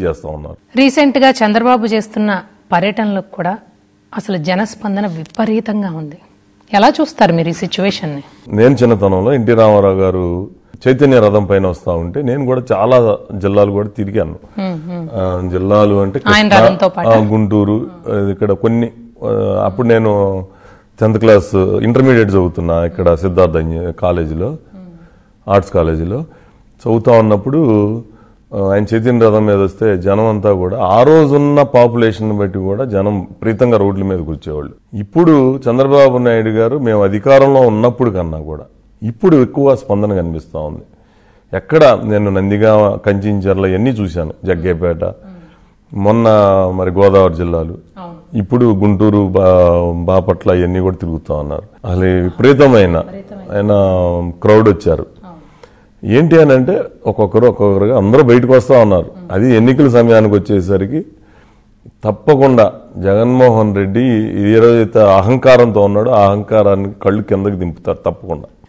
చేస్తా ఉన్నారు రీసెంట్ గా చంద్రబాబు చేస్తున్న పర్యటనలకు కూడా అసలు జనస్పందన విపరీతంగా ఉంది ఎలా చూస్తారు మీరు ఈ సిచ్యువేషన్ ని నేను చిన్నతనంలో ఎన్టీ రామారావు గారు చైతన్య రథం పైన వస్తా ఉంటే నేను కూడా చాలా జిల్లాలు కూడా తిరిగాను ఆ, జిల్లాలు అంటే ఆయన కృష్ణా, రథంతో పాటు? ఆ, గుంటూరు ఆ, ఇక్కడ కొన్ని ఆ, అప్పుడు నేను టెన్త్ క్లాస్ ఇంటర్మీడియట్ చదువుతున్నా ఇక్కడ సిద్ధార్థ ఇంజ- కాలేజీలో ఆర్ట్స్ కాలేజీలో చదువుతా ఉన్నప్పుడు ఆ, ఆయన చైతన్య రథం మీద వస్తే జనం అంతా కూడా ఆ రోజున్న పాపులేషన్ బట్టి కూడా జనం ప్రీతంగా రోడ్ల మీదకి వచ్చేవాళ్ళు ఇప్పుడు చంద్రబాబు నాయుడు గారు మేము అధికారంలో ఉన్నప్పుడు కన్నా కూడా ఇప్పుడు ఎక్కువ స్పందన కనిపిస్తూ ఉంది ఎక్కడ నేను నందిగా కంచించర్ల ఇవన్నీ చూశాను జగ్గేపేట మొన్న మరి గోదావరి జిల్లాలు ఇప్పుడు గుంటూరు బా బాపట్ల ఇవన్నీ కూడా తిరుగుతా ఉన్నారు అసలు విపరీతమైన ఆయన క్రౌడ్ వచ్చారు ఏంటి అని అంటే ఒక్కొక్కరు ఒక్కొక్కరుగా అందరూ బయటకు వస్తూ ఉన్నారు అది ఎన్నికల సమయానికి వచ్చేసరికి తప్పకుండా జగన్మోహన్ రెడ్డి ఏ రోజైతే అహంకారంతో ఉన్నాడో ఆ అహంకారాన్ని కళ్ళు కిందకి దింపుతారు తప్పకుండా